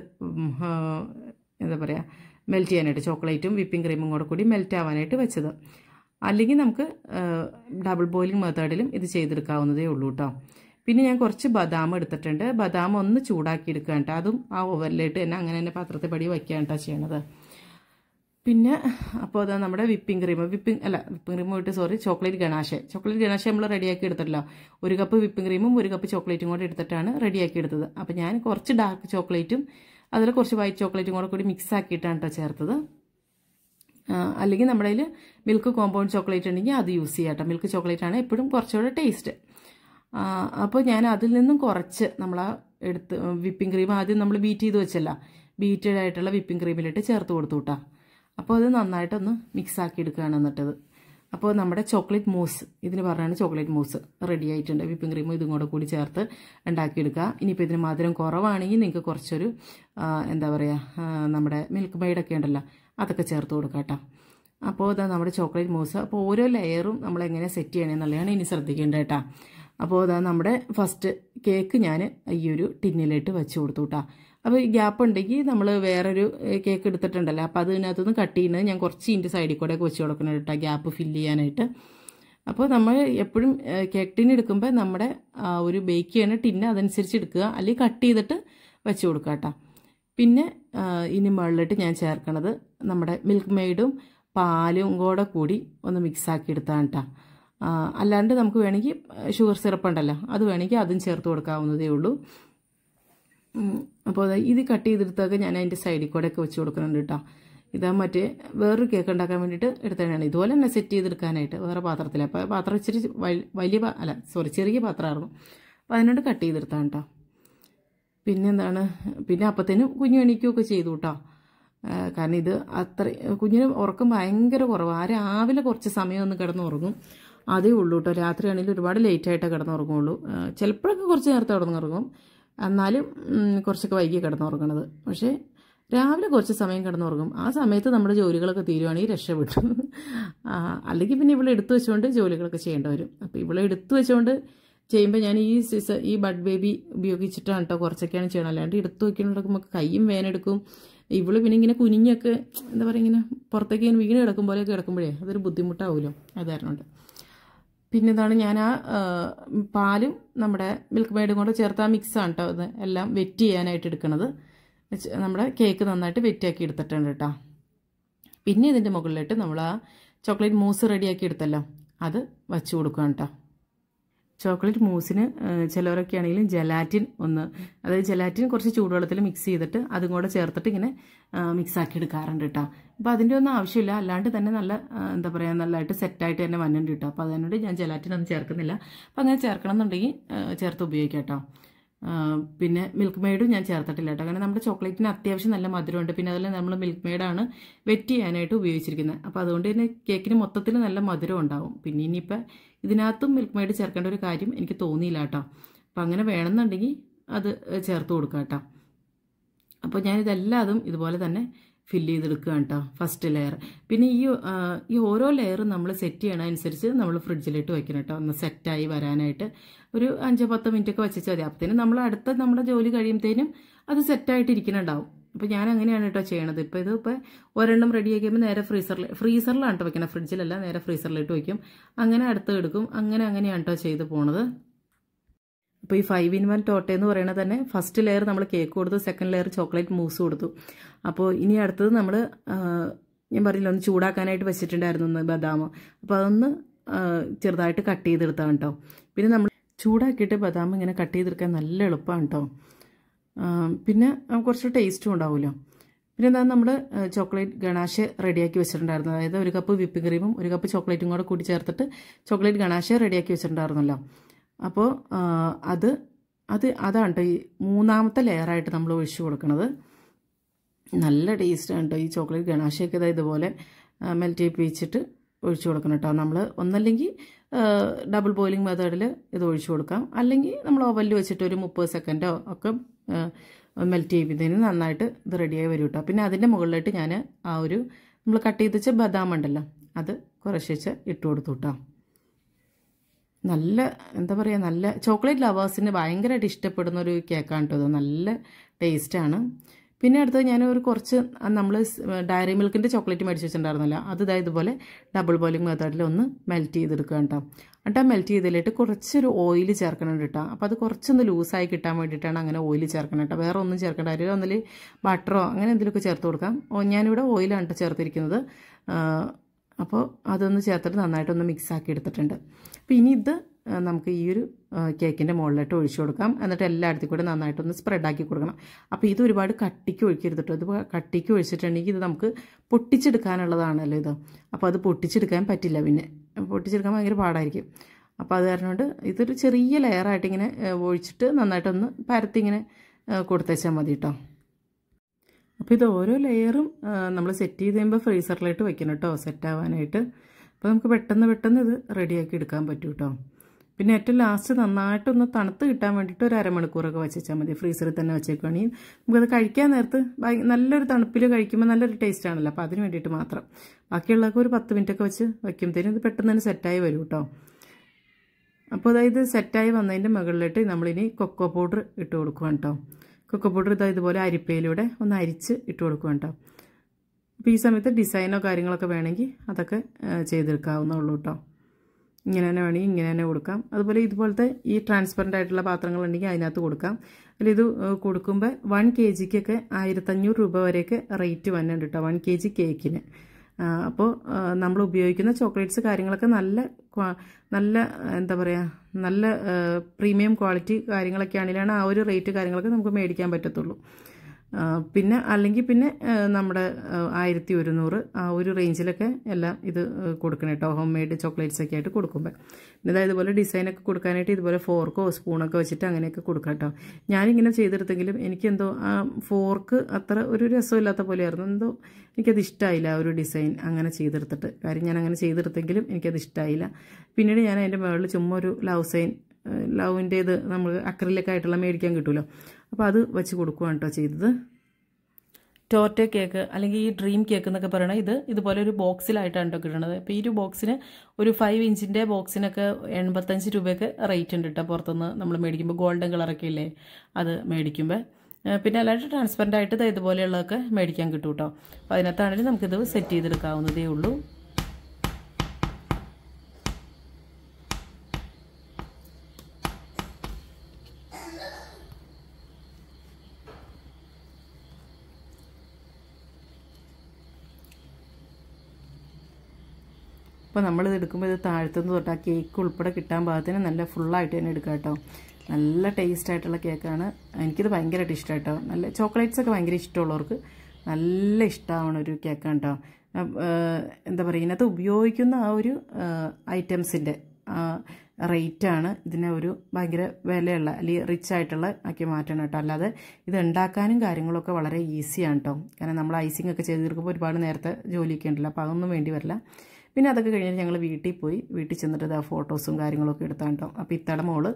എന്താ പറയുക മെൽറ്റ് ചെയ്യാനായിട്ട് ചോക്ലേറ്റും വിപ്പിംഗ് ക്രീമും കൂടെ കൂടി മെൽറ്റ് ആവാനായിട്ട് വെച്ചത് അല്ലെങ്കിൽ നമുക്ക് ഡബിൾ ബോയിലിംഗ് മെത്തേഡിലും ഇത് ചെയ്തെടുക്കാവുന്നതേ ഉള്ളൂ കേട്ടോ പിന്നെ ഞാൻ കുറച്ച് ബദാം എടുത്തിട്ടുണ്ട് ബദാം ഒന്ന് ചൂടാക്കി എടുക്കുക കേട്ടോ അതും ആ ഓവനിലിട്ട് തന്നെ അങ്ങനെ തന്നെ പാത്രത്തിൽ പടി വയ്ക്കുകയാണ് കേട്ടോ ചെയ്യണത് പിന്നെ അപ്പോൾ അതാ നമ്മുടെ വിപ്പിംഗ് ക്രീം വിപ്പിംഗ് അല്ല വിപ്പിംഗ് ക്രീം പോയിട്ട് sorry chocolate ganache chocolate ganache നമ്മൾ റെഡിയാക്കി എടുത്തല്ലോ ഒരു കപ്പ് വിപ്പിംഗ് ക്രീമും ഒരു കപ്പ് ചോക്ലേറ്റും കൂടെ എടുത്തിട്ടാണ് റെഡിയാക്കി എടുത്തത് അപ്പോൾ ഞാൻ കുറച്ച് ഡാർക്ക് ചോക്ലേറ്റും അതിൽ കുറച്ച് വൈറ്റ് ചോക്ലേറ്റും കൂടെ കൂടി മിക്സ് ആക്കിയിട്ടാണ് കേട്ടോ ചേർത്തത് അല്ലെങ്കിൽ നമ്മുടെ കയ്യിൽ മിൽക്ക് കോമ്പൗണ്ട് ചോക്ലേറ്റ് ഉണ്ടെങ്കിൽ അത് യൂസ് ചെയ്യാം കേട്ടോ മിൽക്ക് ചോക്ലേറ്റ് ആണ് എപ്പോഴും കുറച്ചുകൂടെ ടേസ്റ്റ് അപ്പോൾ ഞാൻ അതിൽ നിന്നും കുറച്ച് നമ്മൾ ആ എടുത്ത് വിപ്പിംഗ് ക്രീം ആദ്യം നമ്മൾ ബീറ്റ് ചെയ്ത് വെച്ചല്ല ബീറ്റഡ് ആയിട്ടുള്ള വിപ്പിംഗ് ക്രീമിലിട്ട് ചേർത്ത് കൊടുത്തു കേട്ടോ അപ്പോൾ അത് നന്നായിട്ടൊന്ന് മിക്സ് ആക്കി എടുക്കുകയാണ് എന്നിട്ടത് അപ്പോൾ നമ്മുടെ ചോക്ലേറ്റ് മൂസ് ഇതിന് പറഞ്ഞാണ് ചോക്ലേറ്റ് മൂസ് റെഡി ആയിട്ടുണ്ട് വിപ്പിംഗ് ക്രീമും ഇതും കൂടെ കൂടി ചേർത്ത് ഉണ്ടാക്കിയെടുക്കുക ഇനിയിപ്പോൾ ഇതിന് മധുരം കുറവാണെങ്കിൽ നിങ്ങൾക്ക് കുറച്ചൊരു എന്താ പറയുക നമ്മുടെ മിൽക്ക് മെയ്ഡൊക്കെ ഉണ്ടല്ലോ അതൊക്കെ ചേർത്ത് കൊടുക്കുക കേട്ടോ അപ്പോൾ ഇതാ നമ്മുടെ ചോക്ലേറ്റ് മൂസ് അപ്പോൾ ഓരോ ലെയറും നമ്മൾ എങ്ങനെ സെറ്റ് ചെയ്യണമെന്നുള്ളതാണ് ഇനി ശ്രദ്ധിക്കേണ്ടത് കേട്ടോ അപ്പോൾ ഇതാ നമ്മുടെ ഫസ്റ്റ് കേക്ക് ഞാൻ ഈ ഒരു ടിന്നിലിട്ട് വെച്ച് കൊടുത്തു കേട്ടോ അപ്പോൾ ഈ ഗ്യാപ്പ് ഉണ്ടെങ്കിൽ നമ്മൾ വേറൊരു കേക്ക് എടുത്തിട്ടുണ്ടല്ലോ അപ്പോൾ അതിനകത്തുനിന്ന് കട്ട് ചെയ്യുന്നത് ഞാൻ കുറച്ച് ഇതിൻ്റെ സൈഡിൽ കൂടെ ഒക്കെ വെച്ച് കൊടുക്കണം കേട്ടോ ഗ്യാപ്പ് ഫില്ല് ചെയ്യാനായിട്ട് അപ്പോൾ നമ്മൾ എപ്പോഴും കേക്ക് ടിൻ എടുക്കുമ്പോൾ നമ്മുടെ ഒരു ബേക്ക് ചെയ്യുന്ന ടിന്ന് അതനുസരിച്ച് എടുക്കുക അല്ലെങ്കിൽ കട്ട് ചെയ്തിട്ട് വെച്ച് കൊടുക്കുക കേട്ടോ പിന്നെ ഇനി മുകളിലിട്ട് ഞാൻ ചേർക്കണത് നമ്മുടെ മിൽക്ക് മെയ്ഡും പാലും കൂടെ കൂടി ഒന്ന് മിക്സാക്കി എടുത്താണ് കേട്ടോ അല്ലാണ്ട് നമുക്ക് വേണമെങ്കിൽ ഷുഗർ സിറപ്പ് ഉണ്ടല്ലോ അത് വേണമെങ്കിൽ അതും ചേർത്ത് കൊടുക്കാവുന്നതേ ഉള്ളൂ അപ്പോൾ ഇത് കട്ട് ചെയ്തെടുത്തൊക്കെ ഞാൻ അതിൻ്റെ സൈഡിൽ കൂടെ ഒക്കെ വെച്ച് കൊടുക്കുന്നുണ്ട് കേട്ടോ ഇതാ മറ്റേ വേറൊരു കേക്ക് ഉണ്ടാക്കാൻ വേണ്ടിയിട്ട് എടുത്തതാണ് ഇതുപോലെ തന്നെ സെറ്റ് ചെയ്തെടുക്കാനായിട്ട് വേറെ പാത്രത്തിൽ അപ്പോൾ പാത്രം ഇച്ചിരി വലിയ അല്ല സോറി ചെറിയ പാത്രമായിരുന്നു അപ്പോൾ അതിനോട് കട്ട് ചെയ്തെടുത്താണ് കേട്ടോ പിന്നെ എന്താണ് പിന്നെ അപ്പത്തേനും കുഞ്ഞു എണീക്കുകയൊക്കെ ചെയ്തു കേട്ടോ കാരണം ഇത് അത്ര കുഞ്ഞിന് ഉറക്കം ഭയങ്കര കുറവാണ് ആ രാവിലെ കുറച്ച് സമയം ഒന്ന് കിടന്നുറങ്ങും അതേ ഉള്ളൂ കേട്ടോ രാത്രിയാണെങ്കിൽ ഒരുപാട് ലേറ്റായിട്ടേ കിടന്നുറങ്ങുള്ളൂ ചിലപ്പോഴൊക്കെ കുറച്ച് നേരത്തെ കിടന്നുറങ്ങും എന്നാലും കുറച്ചൊക്കെ വൈകി കിടന്നുറങ്ങണത് പക്ഷേ രാവിലെ കുറച്ച് സമയം കിടന്നുറങ്ങും ആ സമയത്ത് നമ്മുടെ ജോലികളൊക്കെ തീരുവാണെങ്കിൽ രക്ഷപ്പെട്ടു അല്ലെങ്കിൽ പിന്നെ ഇവിടെ എടുത്തു വെച്ചുകൊണ്ട് ജോലികളൊക്കെ ചെയ്യേണ്ടി വരും അപ്പോൾ ഇവിടെ എടുത്തു വെച്ചുകൊണ്ട് ചെയ്യുമ്പോൾ ഞാൻ ഈ സിസ ഈ ബഡ് ബേബി ഉപയോഗിച്ചിട്ടാണ് കേട്ടോ കുറച്ചൊക്കെയാണ് ചെയ്യണം അല്ലാണ്ട് എടുത്തു വയ്ക്കുന്നുണ്ടെങ്കിൽ നമുക്ക് കൈയും വേനെടുക്കും ഇവള് പിന്നെ ഇങ്ങനെ കുനിഞ്ഞൊക്കെ എന്താ പറയുക ഇങ്ങനെ പുറത്തേക്ക് ഇങ്ങനെ വീണ് കിടക്കും പോലെയൊക്കെ കിടക്കുമ്പോഴേ അതൊരു ബുദ്ധിമുട്ടാവുമല്ലോ അതായിരുന്നുണ്ട് പിന്നെ ഇതാണ് ഞാൻ ആ പാലും നമ്മുടെ മിൽക്ക് മെയ്ഡും കൂടെ ചേർത്ത് ആ മിക്സാണ് കേട്ടോ അത് എല്ലാം വെറ്റ് ചെയ്യാനായിട്ട് എടുക്കുന്നത് നമ്മുടെ കേക്ക് നന്നായിട്ട് വെറ്റാക്കി എടുത്തിട്ടുണ്ട് കേട്ടോ പിന്നെ ഇതിൻ്റെ മുകളിലിട്ട് നമ്മൾ ആ ചോക്ലേറ്റ് മൂസ് റെഡിയാക്കി എടുത്തല്ലോ അത് വച്ചു കൊടുക്കുകയാണ് കേട്ടോ ചോക്ലേറ്റ് മൂസിന് ചിലവരൊക്കെ ആണെങ്കിലും ജലാറ്റിൻ ഒന്ന് അതായത് ജലാറ്റിൻ കുറച്ച് ചൂടുവെള്ളത്തിൽ മിക്സ് ചെയ്തിട്ട് അതും കൂടെ ചേർത്തിട്ട് ഇങ്ങനെ മിക്സ് ആക്കി എടുക്കാറുണ്ട് കേട്ടോ അപ്പോൾ അതിൻ്റെ ഒന്നും ആവശ്യമില്ല അല്ലാണ്ട് തന്നെ നല്ല എന്താ പറയുക നല്ലതായിട്ട് സെറ്റായിട്ട് തന്നെ വന്നിട്ടുണ്ട് കേട്ടോ അപ്പോൾ അതിനോട് ഞാൻ ജലാറ്റിൻ ഒന്നും ചേർക്കുന്നില്ല അപ്പോൾ അങ്ങനെ ചേർക്കണം എന്നുണ്ടെങ്കിൽ ചേർത്ത് ഉപയോഗിക്കാം കേട്ടോ പിന്നെ മിൽക്ക് മെയ്ഡും ഞാൻ ചേർത്തിട്ടില്ല കേട്ടോ കാരണം നമ്മുടെ ചോക്ലേറ്റിന് അത്യാവശ്യം നല്ല മധുരമുണ്ട് പിന്നെ അതിൽ നമ്മൾ മിൽക്ക് മെയ്ഡാണ് വെറ്റ് ചെയ്യാനായിട്ട് ഉപയോഗിച്ചിരിക്കുന്നത് അപ്പോൾ അതുകൊണ്ട് തന്നെ കേക്കിന് മൊത്തത്തിൽ നല്ല മധുരം ഉണ്ടാവും പിന്നെ ഇനിയിപ്പോൾ ഇതിനകത്തും മിൽക്ക് മെയ്ഡ് ചേർക്കേണ്ട ഒരു കാര്യം എനിക്ക് തോന്നിയില്ല കേട്ടോ അപ്പോൾ അങ്ങനെ വേണമെന്നുണ്ടെങ്കിൽ അത് ചേർത്ത് കൊടുക്കാം കേട്ടോ അപ്പോൾ ഞാനിതെല്ലാതും ഇതുപോലെ തന്നെ ഫില്ല് ചെയ്തെടുക്കുകയാണ് കേട്ടോ ഫസ്റ്റ് ലെയർ പിന്നെ ഈ ഈ ഓരോ ലെയറും നമ്മൾ സെറ്റ് ചെയ്യണതനുസരിച്ച് നമ്മൾ ഫ്രിഡ്ജിലിട്ട് വെക്കണം കേട്ടോ ഒന്ന് സെറ്റായി വരാനായിട്ട് ഒരു അഞ്ചോ പത്തോ മിനിറ്റ് ഒക്കെ വെച്ചാൽ മതി അപ്പത്തേനും നമ്മൾ അടുത്ത നമ്മുടെ ജോലി കഴിയുമ്പോഴത്തേനും അത് സെറ്റായിട്ട് ഇരിക്കുന്നുണ്ടാവും അപ്പോൾ ഞാൻ അങ്ങനെയാണ് കേട്ടോ ചെയ്യണത് ഇപ്പോൾ ഇത് ഇപ്പോൾ ഒരെണ്ണം റെഡി ആക്കിയപ്പോൾ നേരെ ഫ്രീസറിൽ ഫ്രീസറിലാണ് കേട്ടോ വെക്കണം ഫ്രിഡ്ജിലല്ല നേരെ ഫ്രീസറിലിട്ട് വയ്ക്കും അങ്ങനെ അടുത്ത് എടുക്കും അങ്ങനെ അങ്ങനെയാണ് കേട്ടോ ചെയ്ത് പോണത് അപ്പോൾ ഈ ഫൈവ് ഇൻ വൺ ടോട്ട എന്ന് പറയുന്നത് തന്നെ ഫസ്റ്റ് ലെയർ നമ്മൾ കേക്ക് കൊടുത്തു സെക്കൻഡ് ലെയർ ചോക്ലേറ്റ് മൂസ് കൊടുത്തു അപ്പോൾ ഇനി അടുത്തത് നമ്മൾ ഞാൻ പറഞ്ഞില്ല ഒന്ന് ചൂടാക്കാനായിട്ട് വെച്ചിട്ടുണ്ടായിരുന്നു ഒന്ന് ബദാം അപ്പോൾ അതൊന്ന് ചെറുതായിട്ട് കട്ട് ചെയ്തെടുത്താണ് കേട്ടോ പിന്നെ നമ്മൾ ചൂടാക്കിയിട്ട് ബദാം ഇങ്ങനെ കട്ട് ചെയ്തെടുക്കാൻ നല്ല എളുപ്പമാണ് കേട്ടോ പിന്നെ കുറച്ച് ടേസ്റ്റും ഉണ്ടാവുമല്ലോ പിന്നെ എന്താ നമ്മൾ ചോക്ലേറ്റ് ഗണാഷ് റെഡിയാക്കി വെച്ചിട്ടുണ്ടായിരുന്നു അതായത് ഒരു കപ്പ് വിപ്പിംഗ് ക്രീമും ഒരു കപ്പ് ചോക്ലേറ്റും കൂടെ കൂടി ചേർത്തിട്ട് ചോക്ലേറ്റ് ഗണാഷ് റെഡിയാക്കി വെച്ചിട്ടുണ്ടായിരുന്നല്ലോ അപ്പോൾ അത് അത് അതാണ് കേട്ടോ ഈ മൂന്നാമത്തെ ലെയറായിട്ട് നമ്മൾ ഒഴിച്ചു കൊടുക്കുന്നത് നല്ല ടേസ്റ്റാണ് കേട്ടോ ഈ ചോക്ലേറ്റ് ഗണാശയൊക്കെ ഇതാ ഇതുപോലെ മെൽറ്റ് ചെയ്യിപ്പിച്ചിട്ട് ഒഴിച്ചു കൊടുക്കണം കേട്ടോ നമ്മൾ ഒന്നല്ലെങ്കിൽ ഡബിൾ ബോയിലിംഗ് മെത്തേഡിൽ ഇത് ഒഴിച്ചു കൊടുക്കാം അല്ലെങ്കിൽ നമ്മൾ ഓവനിൽ വെച്ചിട്ട് ഒരു മുപ്പത് സെക്കൻഡോ ഒക്കെ മെൽറ്റ് ചെയ്യിപ്പിച്ചതിന് നന്നായിട്ട് ഇത് റെഡിയായി വരും കേട്ടോ പിന്നെ അതിൻ്റെ മുകളിലായിട്ട് ഞാൻ ആ ഒരു നമ്മൾ കട്ട് ചെയ്ത് വെച്ച ബദാം ഉണ്ടല്ലോ അത് കുറച്ച് ഇട്ട് കൊടുത്തു കേട്ടോ നല്ല എന്താ പറയുക നല്ല ചോക്ലേറ്റ് ലവേഴ്സിന് ഭയങ്കരമായിട്ട് ഇഷ്ടപ്പെടുന്ന ഒരു കേക്കാണ് കേട്ടോ ഇത് നല്ല ടേസ്റ്റാണ് പിന്നെ അടുത്തത് ഞാൻ ഒരു കുറച്ച് നമ്മൾ ഡയറി മിൽക്കിൻ്റെ ചോക്ലേറ്റ് മേടിച്ച് വെച്ചിട്ടുണ്ടായിരുന്നല്ലോ അത് ഇതാ ഇതുപോലെ ഡബിൾ ബോയിലിംഗ് മെത്തേഡിൽ ഒന്ന് മെൽറ്റ് ചെയ്തെടുക്കുക കേട്ടോ എന്നിട്ട് ആ മെൽറ്റ് ചെയ്തതിലിട്ട് കുറച്ചൊരു ഓയിൽ ചേർക്കണം കേട്ടോ അപ്പോൾ അത് കുറച്ചൊന്ന് ലൂസായി കിട്ടാൻ വേണ്ടിയിട്ടാണ് അങ്ങനെ ഓയിൽ ചേർക്കണം കേട്ടോ വേറെ ഒന്നും ചേർക്കേണ്ട കാര്യം ഒന്നിൽ ബട്ടറോ അങ്ങനെ എന്തെങ്കിലുമൊക്കെ ചേർത്ത് കൊടുക്കാം ഞാനിവിടെ ഓയിലാണ് കേട്ടോ ചേർത്തിരിക്കുന്നത് അപ്പോൾ അതൊന്ന് ചേർത്തിട്ട് നന്നായിട്ടൊന്ന് മിക്സ് ആക്കി എടുത്തിട്ടുണ്ട് അപ്പോൾ ഇനി ഇത് നമുക്ക് ഈ ഒരു കേക്കിൻ്റെ മുകളിലിട്ട് ഒഴിച്ചു കൊടുക്കാം എന്നിട്ട് എല്ലായിടത്തും കൂടെ നന്നായിട്ടൊന്ന് സ്പ്രെഡാക്കി കൊടുക്കണം അപ്പോൾ ഇത് ഒരുപാട് കട്ടിക്ക് ഒഴിക്കരുത് കേട്ടോ ഇത് കട്ടിക്ക് ഒഴിച്ചിട്ടുണ്ടെങ്കിൽ ഇത് നമുക്ക് പൊട്ടിച്ചെടുക്കാനുള്ളതാണല്ലോ ഇത് അപ്പോൾ അത് പൊട്ടിച്ചെടുക്കാൻ പറ്റില്ല പിന്നെ പൊട്ടിച്ചെടുക്കാൻ ഭയങ്കര പാടായിരിക്കും അപ്പോൾ അത് കാരണം കൊണ്ട് ഇതൊരു ചെറിയ ലെയറായിട്ട് ഇങ്ങനെ ഒഴിച്ചിട്ട് നന്നായിട്ടൊന്ന് പരത്തി ഇങ്ങനെ കൊടുത്തേച്ചാൽ മതി കേട്ടോ അപ്പോൾ ഇത് ഓരോ ലെയറും നമ്മൾ സെറ്റ് ചെയ്ത് കഴിയുമ്പോൾ ഫ്രീസറിലായിട്ട് വെക്കണം കേട്ടോ സെറ്റ് ആവാനായിട്ട് അപ്പോൾ നമുക്ക് പെട്ടെന്ന് പെട്ടെന്ന് ഇത് റെഡിയാക്കി എടുക്കാൻ പറ്റും കേട്ടോ പിന്നെ ഏറ്റവും ലാസ്റ്റ് നന്നായിട്ടൊന്ന് തണുത്ത് കിട്ടാൻ വേണ്ടിയിട്ട് ഒരു അരമണിക്കൂറൊക്കെ വെച്ചാൽ മതി ഫ്രീസറിൽ തന്നെ വെച്ചേക്കുകയാണെങ്കിൽ നമുക്കത് കഴിക്കാൻ നേരത്ത് നല്ലൊരു തണുപ്പിൽ കഴിക്കുമ്പോൾ നല്ലൊരു ടേസ്റ്റ് ആണല്ലോ അപ്പോൾ അതിന് വേണ്ടിയിട്ട് മാത്രം ബാക്കിയുള്ളതൊക്കെ ഒരു പത്ത് മിനിറ്റൊക്കെ വെച്ച് വയ്ക്കുമ്പോഴത്തേനും ഇത് പെട്ടെന്ന് തന്നെ സെറ്റായി വരും കേട്ടോ അപ്പോൾ അതായത് സെറ്റായി വന്നതിൻ്റെ മുകളിലിട്ട് നമ്മളിനി കൊക്കോ പൗഡർ ഇട്ട് കൊടുക്കുകയാണ് കേട്ടോ കൊക്കോ പൗഡർ ഇതാ ഇതുപോലെ അരിപ്പയിലൂടെ ഒന്ന് അരിച്ച് ഇട്ട് കൊടുക്കുകയാണ് കേട്ടോ അപ്പോൾ ഈ സമയത്ത് ഡിസൈനോ കാര്യങ്ങളൊക്കെ വേണമെങ്കിൽ അതൊക്കെ ചെയ്തെടുക്കാവുന്നുള്ളൂ കേട്ടോ ഇങ്ങനെ തന്നെ വേണമെങ്കിൽ ഇങ്ങനെ തന്നെ കൊടുക്കാം അതുപോലെ ഇതുപോലത്തെ ഈ ട്രാൻസ്പെറൻ്റ് ആയിട്ടുള്ള പാത്രങ്ങളുണ്ടെങ്കിൽ അതിനകത്ത് കൊടുക്കാം അതിൽ ഇത് കൊടുക്കുമ്പോൾ വൺ കെ ജിക്കൊക്കെ ആയിരത്തഞ്ഞൂറ് രൂപ വരെയൊക്കെ റേറ്റ് വന്നിട്ടുണ്ട് കേട്ടോ വൺ കെ ജി കേക്കിന് അപ്പോൾ നമ്മൾ ഉപയോഗിക്കുന്ന ചോക്ലേറ്റ്സ് കാര്യങ്ങളൊക്കെ നല്ല ക്വാ- നല്ല എന്താ പറയുക നല്ല പ്രീമിയം ക്വാളിറ്റി കാര്യങ്ങളൊക്കെ ആണെങ്കിലാണ് ആ ഒരു റേറ്റ് കാര്യങ്ങളൊക്കെ നമുക്ക് മേടിക്കാൻ പറ്റത്തുള്ളൂ ആ, പിന്നെ അല്ലെങ്കിൽ പിന്നെ ആ, നമ്മുടെ ആയിരത്തി ഒരുന്നൂറ് ആ ഒരു റേഞ്ചിലൊക്കെ എല്ലാം ഇത് ആ, കൊടുക്കണം കേട്ടോ ഹോം മെയ്ഡ് ചോക്ലേറ്റ്സ് ഒക്കെ ആയിട്ട് കൊടുക്കുമ്പോൾ പിന്നെ അതായത് ഇതുപോലെ ഡിസൈനൊക്കെ കൊടുക്കാനായിട്ട് ഇതുപോലെ ഫോർക്കോ സ്പൂണൊക്കെ വെച്ചിട്ട് അങ്ങനെയൊക്കെ കൊടുക്കാം കേട്ടോ ഞാനിങ്ങനെ ചെയ്തെടുത്തെങ്കിലും എനിക്കെന്തോ ആ ഫോർക്ക് അത്ര ഒരു രസമില്ലാത്ത പോലെയായിരുന്നു എന്തോ എനിക്കത് ഇഷ്ടമായില്ല ആ ഒരു ഡിസൈൻ അങ്ങനെ ചെയ്തെടുത്തിട്ട് കാര്യം ഞാൻ അങ്ങനെ ചെയ്തെടുത്തെങ്കിലും എനിക്കത് ഇഷ്ടമായില്ല പിന്നീട് ഞാൻ അതിൻ്റെ മുകളിൽ ചുമ്മാ ഒരു ലവ് സൈൻ ലവിൻ്റേത് നമ്മൾ അക്രലിലൊക്കെ ആയിട്ടുള്ള മേടിക്കാൻ കിട്ടുമല്ലോ അപ്പോൾ അത് വെച്ച് കൊടുക്കുകയാണ് കേട്ടോ ചെയ്തത് ടോർട്ട കേക്ക് അല്ലെങ്കിൽ ഈ ഡ്രീം കേക്ക് എന്നൊക്കെ പറയണത് ഇത് ഇതുപോലെ ഒരു ബോക്സിലായിട്ടാണ് കേട്ടോ കിട്ടുന്നത് അപ്പോൾ ഈ ഒരു ബോക്സിന് ഒരു ഫൈവ് ഇഞ്ചിൻ്റെ ബോക്സിനൊക്കെ എൺപത്തഞ്ച് രൂപയൊക്കെ റേറ്റ് ഉണ്ട് കേട്ടോ പുറത്തുനിന്ന് നമ്മൾ മേടിക്കുമ്പോൾ ഗോൾഡൻ കളറൊക്കെ ഇല്ലേ അത് മേടിക്കുമ്പോൾ ഏഹ് പിന്നെ അല്ലാണ്ട് ട്രാൻസ്പെറൻ്റ് ആയിട്ട് ദേ ഇതുപോലെയുള്ളതൊക്കെ മേടിക്കാൻ കിട്ടും കേട്ടോ അപ്പോൾ അതിനകത്താണെങ്കിലും നമുക്കിത് സെറ്റ് ചെയ്തെടുക്കാവുന്നതേ ഉള്ളൂ അപ്പോൾ നമ്മളിത് എടുക്കുമ്പോൾ ഇത് താഴ്ത്തുനിന്ന് തൊട്ട് ആ കേക്ക് ഉൾപ്പെടെ കിട്ടാൻ പാകത്തിന് നല്ല ഫുള്ളായിട്ട് തന്നെ എടുക്കുക കേട്ടോ നല്ല ടേസ്റ്റ് ആയിട്ടുള്ള കേക്കാണ് എനിക്കിത് ഭയങ്കരമായിട്ട് ഇഷ്ടം കേട്ടോ നല്ല ചോക്ലേറ്റ്സ് ഒക്കെ ഭയങ്കര ഇഷ്ടമുള്ളവർക്ക് നല്ല ഇഷ്ടമാവണ ഒരു കേക്കാണ് കേട്ടോ എന്താ പറയുക ഇതിനകത്ത് ഉപയോഗിക്കുന്ന ആ ഒരു ഐറ്റംസിൻ്റെ റേറ്റാണ് ഇതിനെ ഒരു ഭയങ്കര വിലയുള്ള അല്ലെങ്കിൽ റിച്ച് ആയിട്ടുള്ള ആക്കി മാറ്റണം കേട്ടോ അല്ലാതെ ഇത് ഉണ്ടാക്കാനും കാര്യങ്ങളൊക്കെ വളരെ ഈസിയാണ് കേട്ടോ കാരണം നമ്മൾ ഐസിംഗ് ഒക്കെ ചെയ്ത് തീർക്കുമ്പോൾ ഒരുപാട് നേരത്തെ ജോലിയൊക്കെ ഉണ്ടല്ലോ അപ്പോൾ അതൊന്നും വേണ്ടി വരില്ല പിന്നെ അതൊക്കെ കഴിഞ്ഞിട്ട് ഞങ്ങൾ വീട്ടിൽ പോയി വീട്ടിൽ ചെന്നിട്ട് ഇതാ ഫോട്ടോസും കാര്യങ്ങളൊക്കെ എടുത്താൽ കേട്ടോ അപ്പോൾ ഇത്തട മോള്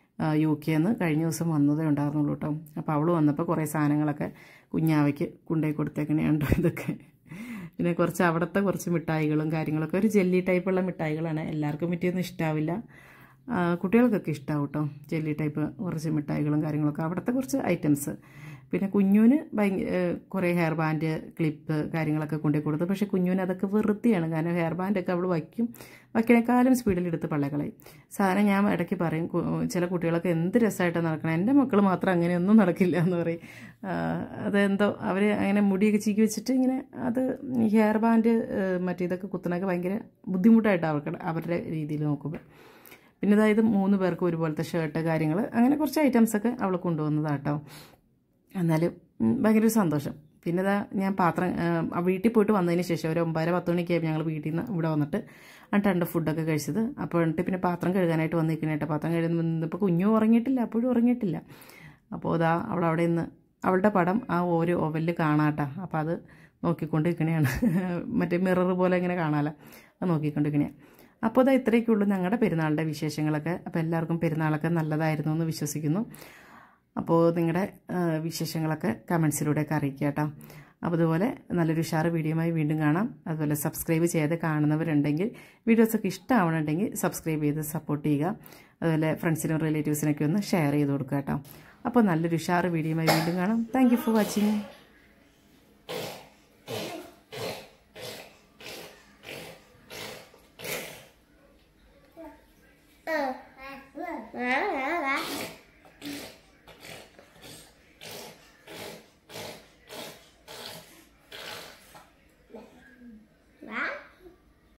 യു കെന്ന് കഴിഞ്ഞ ദിവസം വന്നതേ ഉണ്ടായിരുന്നുള്ളൂ കേട്ടോ അപ്പോൾ അവൾ വന്നപ്പോൾ കുറേ സാധനങ്ങളൊക്കെ കുഞ്ഞാവയ്ക്ക് കൊണ്ടുപോയി കൊടുത്തേക്കണേണ്ടോ ഇതൊക്കെ പിന്നെ കുറച്ച് അവിടുത്തെ കുറച്ച് മിഠായികളും കാര്യങ്ങളൊക്കെ ഒരു ജെല്ലി ടൈപ്പുള്ള മിഠായികളാണ് എല്ലാവർക്കും പറ്റിയൊന്നും ഇഷ്ടാവില്ല ആ, കുട്ടികൾക്കൊക്കെ ഇഷ്ടമാവും കേട്ടോ ജെല്ലി ടൈപ്പ് കുറച്ച് മിഠായികളും കാര്യങ്ങളൊക്കെ അവിടുത്തെ കുറച്ച് ഐറ്റംസ് പിന്നെ കുഞ്ഞുവിന് ഭയങ്കര കുറേ ഹെയർ ബാൻഡ് ക്ലിപ്പ് കാര്യങ്ങളൊക്കെ കൊണ്ടുപോയി കൊടുത്തു പക്ഷേ കുഞ്ഞുവിന് അതൊക്കെ വെറുതെയാണ് കാരണം ഹെയർ ബാൻഡൊക്കെ അവൾ വയ്ക്കും വയ്ക്കണേക്കാളും സ്പീഡിൽ എടുത്ത് പള്ളകളയും സാധനം ഞാൻ ഇടയ്ക്ക് പറയും കു- ചില കുട്ടികളൊക്കെ എന്ത് രസമായിട്ടാണ് നടക്കണം എൻ്റെ മക്കൾ മാത്രം അങ്ങനെയൊന്നും നടക്കില്ല എന്ന് പറയും ആ, അതെന്തോ അവർ അങ്ങനെ മുടിയൊക്കെ ചീക്കി വെച്ചിട്ട് ഇങ്ങനെ അത് ഹെയർ ബാൻഡ് മറ്റേ ഇതൊക്കെ കുത്തണൊക്കെ ഭയങ്കര ബുദ്ധിമുട്ടായിട്ട് അവർക്ക് അവരുടെ രീതിയിൽ നോക്കുമ്പോൾ പിന്നെ അതായത് മൂന്ന് പേർക്ക് ഒരുപോലത്തെ ഷർട്ട് കാര്യങ്ങൾ അങ്ങനെ കുറച്ച് ഐറ്റംസൊക്കെ അവൾ കൊണ്ടുവന്നതാട്ടോ എന്നാലും ഉം, ഭയങ്കര ഒരു സന്തോഷം പിന്നെ ഇതാ ഞാൻ പാത്രം ആ, വീട്ടിൽ പോയിട്ട് വന്നതിന് ശേഷം ഒരു ഒമ്പതര പത്ത് മണിക്കായി ഞങ്ങൾ വീട്ടിൽ നിന്ന് ഇവിടെ വന്നിട്ട് എന്നിട്ടാണ് ഫുഡൊക്കെ കഴിച്ചത് അപ്പോൾ എന്നിട്ട് പിന്നെ പാത്രം കഴുകാനായിട്ട് വന്നിരിക്കണേട്ടോ പാത്രം കഴുകുമ്പോൾ കുഞ്ഞും ഉറങ്ങിയിട്ടില്ല അപ്പോഴും ഉറങ്ങിയിട്ടില്ല അപ്പോൾ ഇതാ അവൾ അവിടെ നിന്ന് അവളുടെ പടം ആ ഒരു ഓവലിൽ കാണാട്ടാ അപ്പോൾ അത് നോക്കിക്കൊണ്ടിരിക്കണയാണ് മറ്റേ മിറർ പോലെ ഇങ്ങനെ കാണാമല്ലോ അത് നോക്കിക്കൊണ്ടിരിക്കണേ അപ്പോൾ ഇതാ ഇത്രയൊക്കെ ഉള്ളൂ ഞങ്ങളുടെ പെരുന്നാളിൻ്റെ വിശേഷങ്ങളൊക്കെ അപ്പോൾ എല്ലാവർക്കും പെരുന്നാളൊക്കെ നല്ലതായിരുന്നു എന്ന് വിശ്വസിക്കുന്നു അപ്പോൾ നിങ്ങളുടെ ആ, വിശേഷങ്ങളൊക്കെ കമൻസിലൂടെയൊക്കെ അറിയിക്കുക കേട്ടോ അപ്പോൾ അതുപോലെ നല്ലൊരു ഉഷാറ് വീഡിയോയുമായി വീണ്ടും കാണാം അതുപോലെ സബ്സ്ക്രൈബ് ചെയ്ത് കാണുന്നവരുണ്ടെങ്കിൽ വീഡിയോസൊക്കെ ഇഷ്ടമാവണമെങ്കിൽ സബ്സ്ക്രൈബ് ചെയ്ത് സപ്പോർട്ട് ചെയ്യുക അതുപോലെ ഫ്രണ്ട്സിനും റിലേറ്റീവ്സിനൊക്കെ ഒന്ന് ഷെയർ ചെയ്ത് കൊടുക്കുക കേട്ടോ അപ്പോൾ നല്ലൊരു ഉഷാറ് വീഡിയോയുമായി വീണ്ടും കാണാം താങ്ക് ഫോർ വാച്ചിങ് Ah.